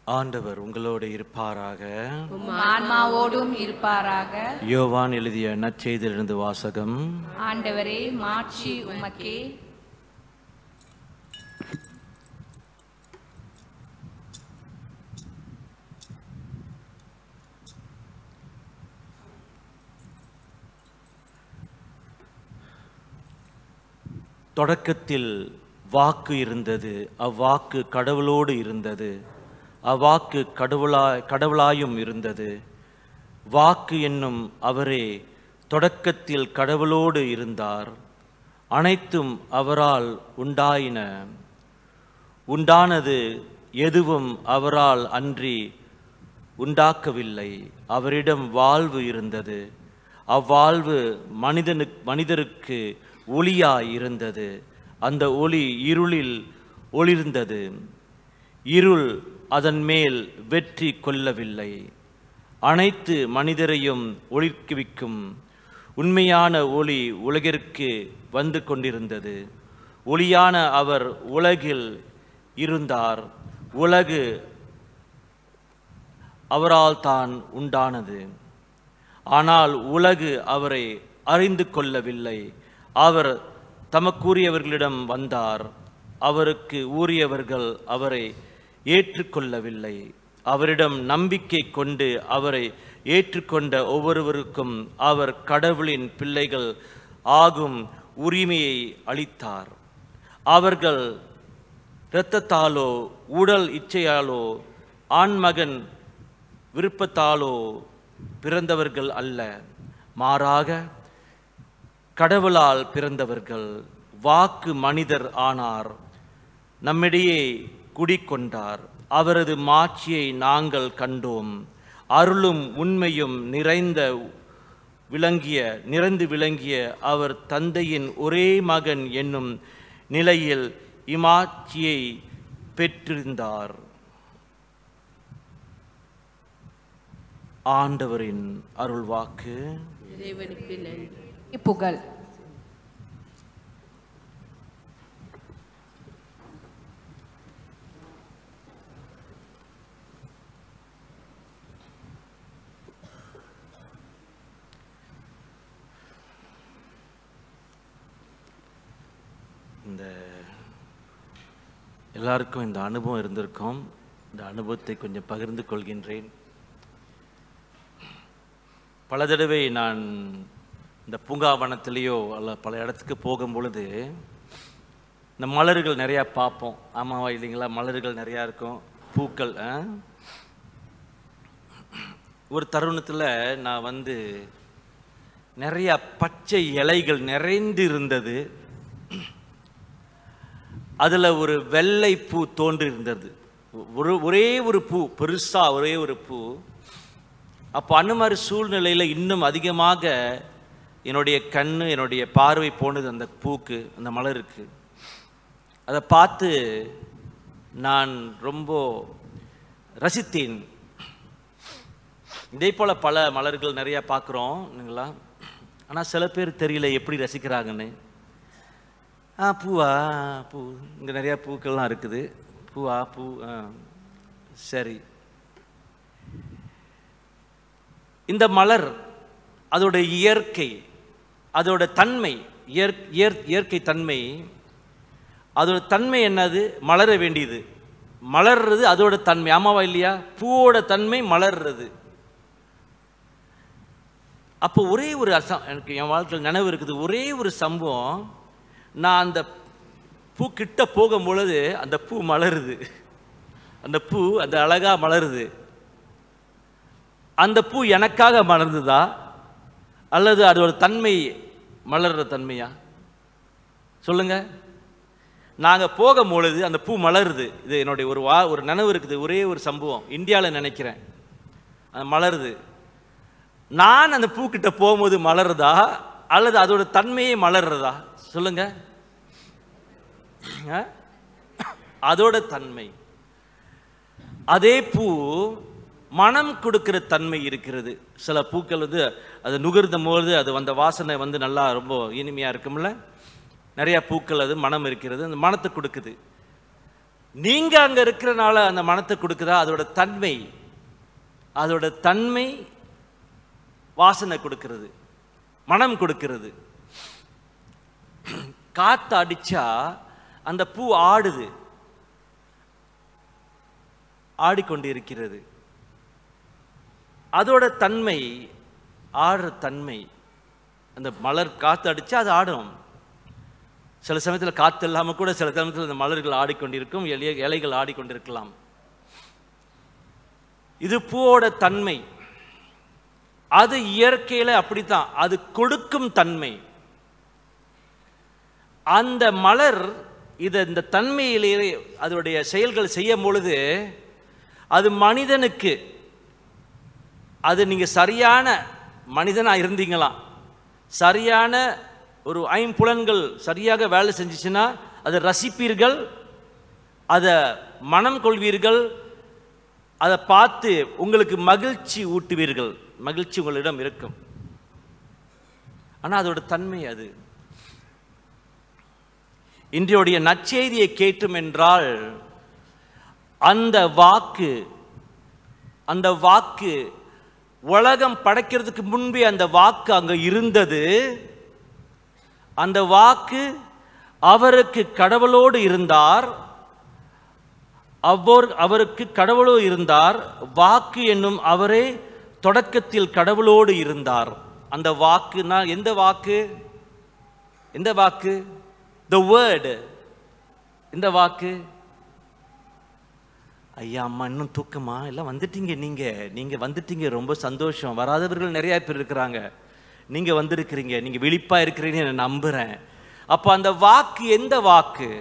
ஆண்டவர் உங்களோடு இருப்பாராக உம் ஆன்மாவோடும் இருப்பாராக யோவான் எழுதிய நற்செய்தியிலிருந்து வாசகம் ஆண்டவரே மாட்சி உமக்கே தொடக்கத்தில் வாக்கு இருந்தது அவ்வாக்கு கடவுளோடு இருந்தது அவ்வாக்கு கடவுளாய் கடவுளாயும் இருந்தது வாக்கு என்னும் அவரே தொடக்கத்தில் கடவுளோடு இருந்தார் அனைத்தும் அவரால் உண்டாயின உண்டானது எதுவும் அவரால் அன்றி உண்டாக்கவில்லை அவரிடம் வாழ்வு இருந்தது அவ்வாழ்வு மனிதனுக்கு மனிதருக்கு ஒளியாய் இருந்தது அந்த ஒளி இருளில் ஒளிர்ந்தது இருள் அதன் மேல் வெற்றி கொள்ளவில்லை அனைத்து மனிதரையும் ஒளிர்க்குவிக்கும் உண்மையான ஒளி உலகிற்கு வந்து கொண்டிருந்தது ஒளியான அவர் உலகில் இருந்தார் உலகு அவரால் தான் உண்டானது ஆனால் உலகு அவரை அறிந்து கொள்ளவில்லை அவர் தமக்குரியவர்களிடம் வந்தார் அவருக்கு ஊறியவர்கள் அவரை ஏற்றுக்கொள்ளவில்லை அவரிடம் நம்பிக்கை கொண்டு அவரை ஏற்றுக்கொண்ட ஒவ்வொருவருக்கும் அவர் கடவுளின் பிள்ளைகள் ஆகும் உரிமையை அளித்தார் அவர்கள் இரத்தத்தாலோ உடல் இச்சையாலோ ஆண்மகன் விருப்பத்தாலோ பிறந்தவர்கள் அல்ல மாறாக கடவுளால் பிறந்தவர்கள் வாக்கு மனிதர் ஆனார் நம்மிடையே குடிக்கொண்டார் அவரது மாட்சியை நாங்கள் கண்டோம் அருளும் உண்மையும் நிறைந்த விளங்கிய நிறைந்து விளங்கிய அவர் தந்தையின் ஒரே மகன் என்னும் நிலையில் இமாட்சியை பெற்றிருந்தார் ஆண்டவரின் அருள்வாக்கு இறைவனுக்கு நன்றி புகழ் இந்த எல்லாருக்கும் இந்த அனுபவம் இருந்திருக்கும் இந்த அனுபவத்தை கொஞ்சம் பகிர்ந்து கொள்கின்றேன் பல தடவை நான் இந்த பூங்காவனத்திலேயோ அல்ல பல இடத்துக்கு போகும் பொழுது இந்த மலர்கள் நிறையா பார்ப்போம் ஆமாவா இல்லைங்களா மலர்கள் நிறையா இருக்கும் பூக்கள் ஆ? ஒரு தருணத்தில் நான் வந்து நிறைய பச்சை இலைகள் நிறைந்து இருந்தது அதில் ஒரு வெள்ளை பூ தோன்றி இருந்தது ஒரு ஒரே ஒரு பூ பெருசா ஒரே ஒரு பூ அப்போ அந்த மாதிரி சூழ்நிலையில் இன்னும் அதிகமாக என்னுடைய கண் என்னுடைய பார்வை போனது அந்த பூக்கு அந்த மலருக்கு அதை பார்த்து நான் ரொம்ப ரசித்தேன் இதே போல் பல மலர்கள் நிறையா பார்க்குறோம் இல்லைங்களா ஆனால் சில பேர் தெரியல எப்படி ரசிக்கிறாங்கன்னு ஆ பூவா பூ இங்கே நிறையா பூக்கள்லாம் இருக்குது பூவா பூ ஆ சரி இந்த மலர் அதோட இயற்கை அதோட தன்மை இயற் இயற் இயற்கை தன்மை அதோட தன்மை என்னது மலர வேண்டியது மலர்றது அதோட தன்மை ஆமாவா இல்லையா பூவோட தன்மை மலர்றது அப்போ ஒரே ஒரு அசம் எனக்கு என் வாழ்க்கையில் நினைவு இருக்குது ஒரே ஒரு சம்பவம் நான் அந்த பூ கிட்ட போகும் பொழுது அந்த பூ மலருது அந்த பூ அந்த அழகா மலருது அந்த பூ எனக்காக மலர்ந்ததா அல்லது அதோட தன்மை மலர்ற தன்மையா சொல்லுங்க நாங்க போகும் பொழுது அந்த பூ மலருது இது என்னுடைய ஒரு வா ஒரு நினைவு இருக்குது ஒரே ஒரு சம்பவம் இந்தியாவில் நினைக்கிறேன் அது மலருது நான் அந்த பூக்கிட்ட போகும்போது மலருதா அல்லது அதோட தன்மையே மலர்றதா சொல்லுங்க ஆ? அதோட தன்மை அதே பூ மனம் கொடுக்கிற தன்மை இருக்கிறது சில பூக்கள் வந்து அது நுகர்ந்தும் போது அது வந்த வாசனை வந்து நல்லா ரொம்ப இனிமையாக இருக்கும்ல நிறைய பூக்கள் அது மனம் இருக்கிறது அந்த மனத்தை கொடுக்குது நீங்க அங்க இருக்கிறனால அந்த மனத்தை கொடுக்குதா அதோட தன்மை அதோட தன்மை வாசனை கொடுக்கிறது மனம் கொடுக்கிறது காத்து அடிச்சா அந்த பூ ஆடுது ஆடிக்கொண்டிருக்கிறது அதோட தன்மை ஆடுற தன்மை அந்த மலர் காத்து அடிச்சா அது ஆடும் சில சமயத்தில் காத்து இல்லாமல் கூட சில சமயத்தில் இந்த மலர்கள் ஆடிக்கொண்டிருக்கும் இலைய இலைகள் ஆடிக்கொண்டிருக்கலாம் இது பூவோட தன்மை அது இயற்கையில அப்படித்தான் அது கொடுக்கும் தன்மை அந்த மலர் இதை இந்த தன்மையிலேயே அதனுடைய செயல்கள் செய்யும் பொழுது அது மனிதனுக்கு அது நீங்க சரியான மனிதனா இருந்தீங்களாம் சரியான ஒரு ஐம்புலன்கள் சரியாக வேலை செஞ்சுச்சுன்னா அதை ரசிப்பீர்கள் அதை மனம் கொள்வீர்கள் அதை பார்த்து உங்களுக்கு மகிழ்ச்சி ஊட்டுவீர்கள் மகிழ்ச்சி உங்களிடம் இருக்கும் ஆனால் அதோட தன்மை அது இன்றையுடைய நற்செய்தியை கேட்டும் என்றால் அந்த வாக்கு அந்த வாக்கு உலகம் படைக்கிறதுக்கு முன்பே அந்த வாக்கு அங்க இருந்தது அந்த வாக்கு அவருக்கு கடவுளோடு இருந்தார் அவர் அவருக்கு கடவுளோ இருந்தார் வாக்கு என்னும் அவரே தொடக்கத்தில் கடவுளோடு இருந்தார் அந்த வாக்குனா எந்த வாக்கு எந்த வாக்கு த வேர்டு எந்த வாக்கு ஐயா அம்மா இன்னும் தூக்கமா எல்லாம் வந்துட்டீங்க நீங்க நீங்க வந்துட்டீங்க ரொம்ப சந்தோஷம் வராதவர்கள் நிறைய பேர் இருக்கிறாங்க நீங்க வந்திருக்கிறீங்க நீங்க விழிப்பா இருக்கிறீங்கன்னு நான் நம்புறேன் அப்ப அந்த வாக்கு எந்த வாக்கு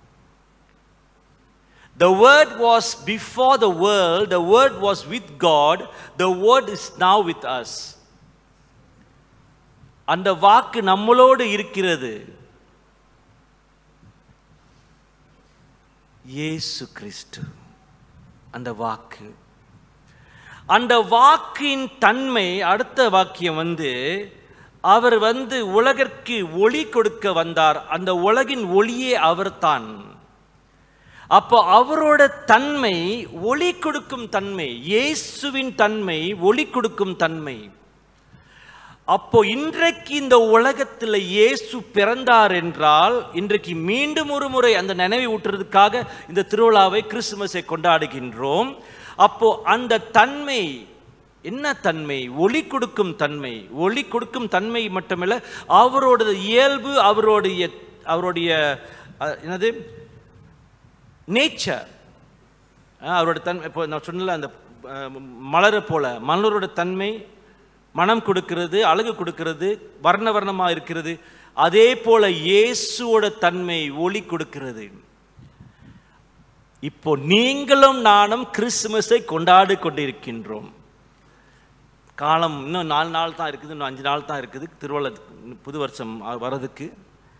The word was before the world, the word was with God, the word is now with us. அந்த வாக்கு நம்மளோடு இருக்கிறது இயேசு கிறிஸ்து அந்த வாக்கு அந்த வாக்கின் தன்மை அடுத்த வாக்கியம் வந்து அவர் வந்து உலகிற்கு ஒளி கொடுக்க வந்தார் அந்த உலகின் ஒளியே அவர்தான் அப்போ அவரோட தன்மை ஒளி கொடுக்கும் தன்மை இயேசுவின் தன்மை ஒளி கொடுக்கும் தன்மை அப்போ இன்றைக்கு இந்த உலகத்தில் இயேசு பிறந்தார் என்றால் இன்றைக்கு மீண்டும் ஒரு முறை அந்த நினைவை ஊட்டுறதுக்காக இந்த திருவிழாவை கிறிஸ்துமஸை கொண்டாடுகின்றோம் அப்போ அந்த தன்மை என்ன தன்மை ஒளி கொடுக்கும் தன்மை ஒளி கொடுக்கும் தன்மை மட்டுமல்ல அவரோட இயல்பு அவருடைய அவருடைய அஹ், என்னது நேச்சர் அவரோட தன்மை இப்போ நான் சொன்னல அந்த அஹ், மலரை போல மலரோட தன்மை மனம் கொடுக்கிறது அழகு கொடுக்கிறது வர்ண வர்ணமாக இருக்கிறது அதே போல இயேசுவோட தன்மை ஒளி கொடுக்கிறது இப்போ நீங்களும் நானும் கிறிஸ்துமஸை கொண்டாடி கொண்டிருக்கின்றோம் காலம் இன்னும் நாலு நாள் தான் இருக்குது இன்னும் அஞ்சு நாள் தான் இருக்குது திருவள்ள புது வருஷம் வரதுக்கு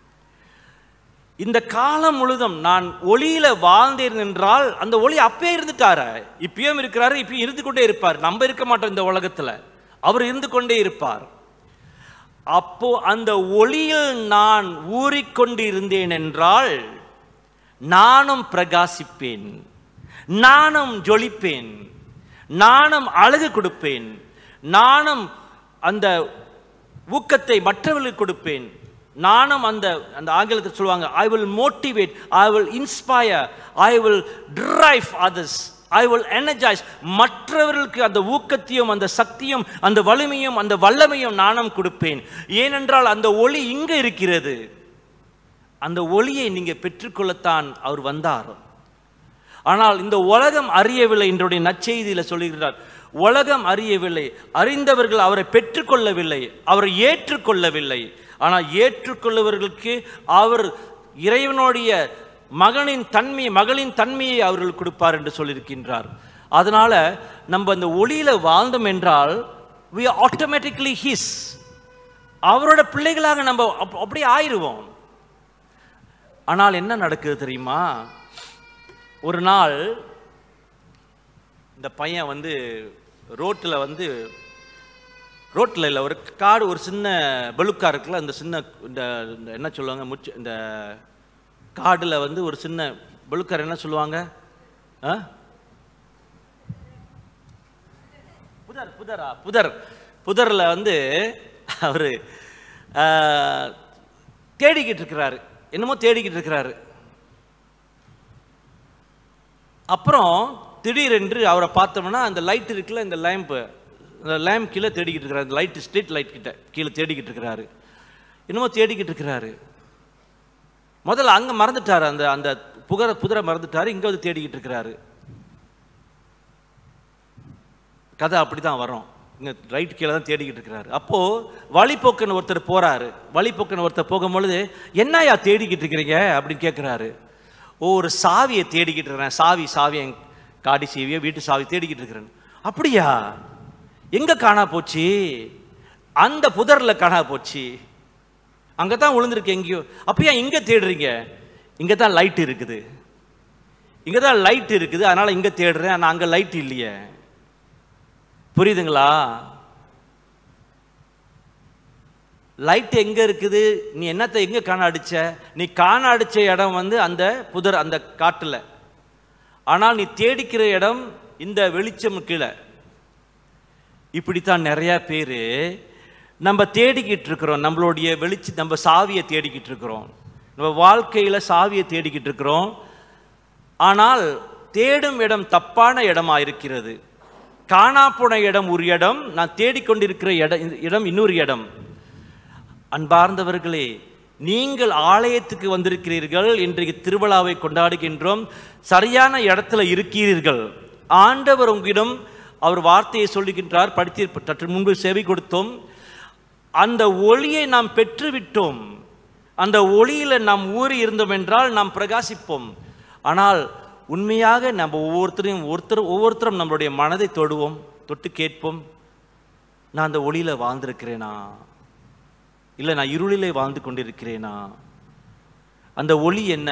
இந்த காலம் முழுதும் நான் ஒளியில வாழ்ந்தேன் என்றால் அந்த ஒளி அப்பயே இருந்துட்டாரு இப்பயும் இருக்கிறாரு இப்பயும் இருந்து கொண்டே இருப்பார் நம்ம இருக்க மாட்டோம் இந்த உலகத்துல அவர் இருந்து கொண்டே இருப்பார் அப்போ அந்த ஒளியில் நான் ஊறிக்கொண்டு இருந்தேன் என்றால் நானும் பிரகாசிப்பேன் நானும் ஜொலிப்பேன் நானும் அழகு கொடுப்பேன் நானும் அந்த ஊக்கத்தை மற்றவர்களுக்கு கொடுப்பேன் நானும் அந்த அந்த ஆங்கிலத்தில் சொல்லுவாங்க I will motivate I will inspire I will drive others I will energise மற்றவர்களுக்கு அந்த ஊக்கத்தையும் அந்த சக்தியும் அந்த வலிமையும் அந்த வல்லமையும் நானும் கொடுப்பேன் ஏனென்றால் அந்த ஒளி இங்கே இருக்கிறது அந்த ஒளியை நீங்க பெற்றுக்கொள்ளத்தான் அவர் வந்தார் ஆனால் இந்த உலகம் அறியவில்லை இன்றைய நற்செய்தியில சொல்லுகிறார் உலகம் அறியவில்லை அறிந்தவர்கள் அவரை பெற்றுக்கொள்ளவில்லை அவரை ஏற்றுக்கொள்ளவில்லை ஆனால் ஏற்றுக்கொள்ளவர்களுக்கு அவர் இறைவனுடைய மகனின் தன்மையை மகளின் தன்மையை அவர்கள் கொடுப்பார் என்று சொல்லியிருக்கின்றார் அதனால நம்ம அந்த ஒளியில வாழ்ந்தோம் என்றால் we are automatically his அவரோட பிள்ளைகளாக நம்ம அப்- அப்படியே ஆயிருவோம் ஆனால் என்ன நடக்குது தெரியுமா ஒரு நாள் இந்த பையன் வந்து ரோட்டில் வந்து ரோட்டில் இல்லை ஒரு காடு ஒரு சின்ன பெலுக்கா இருக்குல்ல அந்த சின்ன இந்த இந்த என்ன சொல்லுவாங்க முச்சு இந்த காடில் வந்து ஒரு சின்ன பலுக்கார் என்ன சொல்லுவாங்க ஆ புதர் புதரா புதர் புதரில் வந்து அவர் தேடிக்கிட்டு இருக்கிறாரு என்னமோ தேடிக்கிட்டு இருக்கிறாரு அப்புறம் திடீரென்று அவரை பார்த்தோம்னா அந்த லைட் இருக்குல்ல இந்த லேம்பு அந்த லேம்ப் கீழே தேடிக்கிட்டு இருக்கிறாரு அந்த லைட் ஸ்ட்ரீட் லைட் கிட்ட கீழே தேடிக்கிட்டு இருக்கிறாரு என்னமோ தேடிக்கிட்டு இருக்கிறாரு முதல்ல அங்கே மறந்துட்டாரு அந்த அந்த புகர புதரை மறந்துட்டாரு இங்கே வந்து தேடிக்கிட்டு இருக்கிறாரு கதை அப்படி தான் வரும் இங்கே ரைட் கீழே தான் தேடிக்கிட்டு இருக்கிறாரு அப்போது வழிப்போக்கன் ஒருத்தர் போகிறாரு வழிப்போக்கன் ஒருத்தர் போகும்பொழுது என்னையா தேடிக்கிட்டு இருக்கிறீங்க அப்படின்னு கேட்குறாரு ஓ ஒரு சாவியை தேடிக்கிட்டு இருக்கிறேன் சாவி சாவி என் காடி சீவியை வீட்டு சாவி தேடிக்கிட்டு இருக்கிறேன் அப்படியா எங்கே காணா போச்சு அந்த புதரில் காணா போச்சு அங்கே தான் விழுந்திருக்கு எங்கேயோ அப்போ ஏன் இங்கே தேடுறீங்க இங்கே தான் லைட் இருக்குது இங்கே தான் லைட் இருக்குது அதனால் இங்கே தேடுறேன் ஆனால் அங்கே லைட் இல்லையே புரியுதுங்களா லைட் எங்க இருக்குது நீ என்னத்தை எங்க காண அடிச்ச நீ காண அடிச்ச இடம் வந்து அந்த புதர் அந்த காட்டுல ஆனால் நீ தேடிக்கிற இடம் இந்த வெளிச்சம் கீழே இப்படித்தான் நிறைய பேர் நம்ம தேடிக்கிட்டு இருக்கிறோம் நம்மளுடைய வெளிச்சு நம்ம சாவியை தேடிக்கிட்டு இருக்கிறோம் நம்ம வாழ்க்கையில சாவியை தேடிக்கிட்டு இருக்கிறோம் ஆனால் தேடும் இடம் தப்பான இடமா இருக்கிறது காணாப்போன இடம் ஒரு இடம் நான் தேடிக்கொண்டிருக்கிற இடம் இடம் இன்னொரு இடம் அன்பார்ந்தவர்களே நீங்கள் ஆலயத்துக்கு வந்திருக்கிறீர்கள் இன்றைக்கு திருவிழாவை கொண்டாடுகின்றோம் சரியான இடத்துல இருக்கிறீர்கள் ஆண்டவர் உங்களிடம் அவர் வார்த்தையை சொல்லுகின்றார் படித்து சற்று முன்பு செவி கொடுத்தோம் அந்த ஒளியை நாம் பெற்றுவிட்டோம் அந்த ஒளியில நாம் ஊறி இருந்தோம் என்றால் நாம் பிரகாசிப்போம் ஆனால் உண்மையாக நம்ம ஒவ்வொருத்தரையும் ஒருத்தர் ஒவ்வொருத்தரும் நம்மளுடைய மனதை தொடுவோம் தொட்டு கேட்போம் நான் அந்த ஒளியில வாழ்ந்திருக்கிறேனா இல்லை நான் இருளிலே வாழ்ந்து கொண்டிருக்கிறேனா அந்த ஒளி என்ன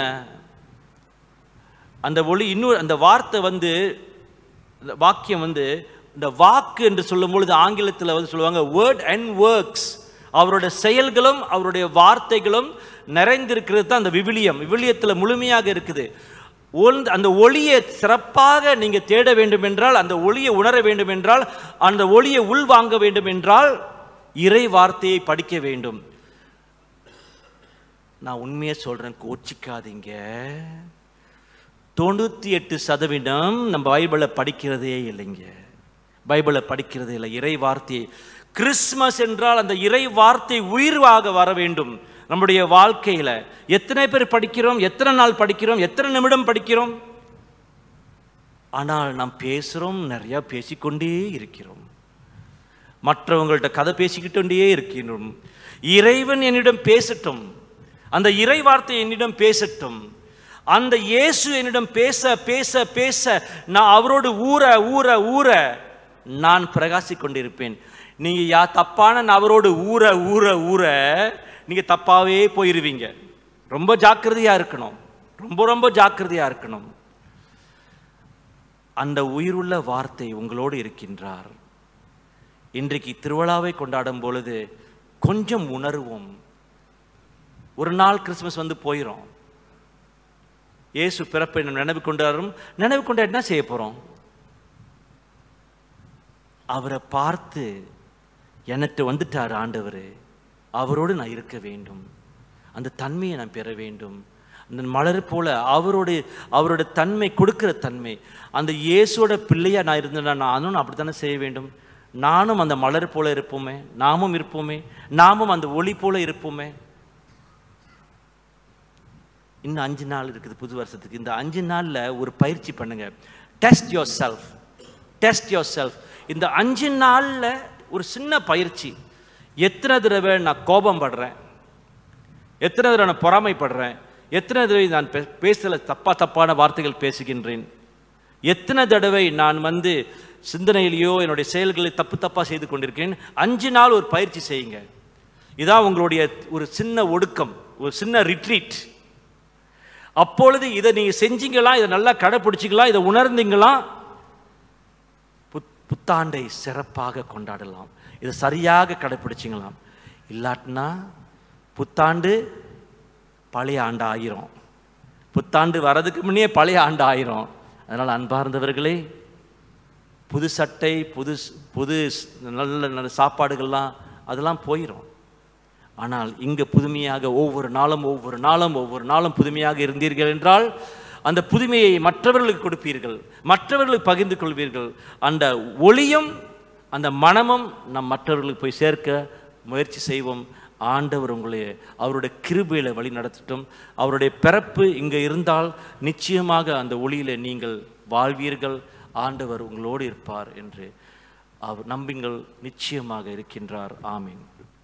அந்த ஒளி இன்னொரு அந்த வார்த்தை வந்து இந்த வாக்கியம் வந்து இந்த வாக்கு என்று சொல்லும் பொழுது ஆங்கிலத்தில் வந்து சொல்லுவாங்க வேர்ட் அண்ட் ஒர்க்ஸ் அவருடைய செயல்களும் அவருடைய வார்த்தைகளும் நிறைந்திருக்கிறது தான் அந்த விவிலியம் விவிலியத்தில் முழுமையாக இருக்குது ஒன் அந்த ஒளியை சிறப்பாக நீங்க தேட வேண்டும் என்றால் அந்த ஒளியை உணர வேண்டும் என்றால் அந்த ஒளியை உள்வாங்க வேண்டும் என்றால் இறை வார்த்தையை படிக்க வேண்டும் நான் உண்மையை சொல்றேன் கோச்சிக்காதீங்க தொண்ணூத்தி எட்டு சதவீதம் நம்ம பைபிளை படிக்கிறதே இல்லைங்க பைபிளை படிக்கிறதே இல்லை இறை வார்த்தையை கிறிஸ்மஸ் என்றால் அந்த இறை வார்த்தை உயிர்வாக வர வேண்டும் நம்முடைய வாழ்க்கையில எத்தனை பேர் படிக்கிறோம் எத்தனை நாள் படிக்கிறோம் எத்தனை நிமிடம் படிக்கிறோம் ஆனால் நாம் பேசுறோம் நிறைய பேசிக்கொண்டே இருக்கிறோம் மற்றவங்கள்ட்ட கதை பேசிக்கிட்டே இருக்கின்றோம் இறைவன் என்னிடம் பேசட்டும் அந்த இறை வார்த்தை என்னிடம் பேசட்டும் அந்த இயேசு என்னிடம் பேச பேச பேச நான் அவரோடு ஊற ஊற ஊற நான் பிரகாசிக் கொண்டிருப்பேன் நீங்க யா தப்பான நபரோடு ஊற ஊற ஊற நீங்க தப்பாவே போயிருவீங்க ரொம்ப ஜாக்கிரதையா இருக்கணும் ரொம்ப ரொம்ப ஜாக்கிரதையா இருக்கணும் அந்த உயிருள்ள வார்த்தை உங்களோடு இருக்கின்றார் இன்றைக்கு திருவிழாவை கொண்டாடும் பொழுது கொஞ்சம் உணர்வோம் ஒரு நாள் கிறிஸ்மஸ் வந்து போயிடும் இயேசு பிறப்பை நம்ம நினைவு கொண்டாடும் நினைவு கொண்டா என்ன செய்ய போறோம் அவரை பார்த்து எனக்கு வந்துட்டார் ஆண்டவர் அவரோடு நான் இருக்க வேண்டும் அந்த தன்மையை நான் பெற வேண்டும் அந்த மலர் போல அவரோட அவரோட தன்மை கொடுக்கிற தன்மை அந்த இயேசுவோட பிள்ளையா நான் இருந்தேன்னா நானும் அப்படித்தானே செய்ய வேண்டும் நானும் அந்த மலர் போல இருப்போமே நாமும் இருப்போமே நாமும் அந்த ஒளி போல இருப்போமே இன்னும் அஞ்சு நாள் இருக்குது புது வருஷத்துக்கு இந்த அஞ்சு நாள்ல ஒரு பயிற்சி பண்ணுங்க test yourself test yourself இந்த அஞ்சு நாள்ல ஒரு சின்ன பயிற்சி எத்தனை தடவை நான் கோபம் படுறேன் எத்தனை தடவை நான் பொறாமைப்படுறேன் எத்தனை தடவை நான் பே- பேசல தப்பா தப்பான வார்த்தைகள் பேசுகின்றேன் எத்தனை தடவை நான் வந்து சிந்தனையிலேயோ என்னுடைய செயல்களை தப்பு தப்பா செய்து கொண்டிருக்கேன் அஞ்சு நாள் ஒரு பயிற்சி செய்யுங்க இதான் உங்களுடைய ஒரு சின்ன ஒடுக்கம் ஒரு சின்ன ரிட்ரீட் அப்பொழுது இதை நீங்க செஞ்சீங்களா இதை நல்லா கடைப்பிடிச்சிங்களா இதை உணர்ந்தீங்களா புத்- புத்தாண்டை சிறப்பாக கொண்டாடலாம் இதை சரியாக கடைப்பிடிச்சிங்களாம் இல்லாட்டினா புத்தாண்டு பழைய ஆண்டு ஆயிரும் புத்தாண்டு வர்றதுக்கு முன்னே பழைய ஆண்டு ஆயிரும் அதனால் அன்பார்ந்தவர்களே புது சட்டை புது ஸ்- புது ஸ்- நல்ல நல்ல சாப்பாடுகள்லாம் அதெல்லாம் போயிடும் ஆனால் இங்கே புதுமையாக ஒவ்வொரு நாளும் ஒவ்வொரு நாளும் ஒவ்வொரு நாளும் புதுமையாக இருந்தீர்கள் என்றால் அந்த புதுமையை மற்றவர்களுக்கு கொடுப்பீர்கள் மற்றவர்களுக்கு பகிர்ந்து கொள்வீர்கள் அந்த ஒளியும் அந்த மனமும் நம் மற்றவர்களுக்கு போய் சேர்க்க முயற்சி செய்வோம் ஆண்டவர் உங்களை அவருடைய கிருபையில வழி நடத்தட்டும் அவருடைய பிறப்பு இங்கே இருந்தால் நிச்சயமாக அந்த ஒளியில நீங்கள் வாழ்வீர்கள் ஆண்டவர் உங்களோடு இருப்பார் என்று அவர் நம்புங்கள் நிச்சயமாக இருக்கின்றார் ஆமீன்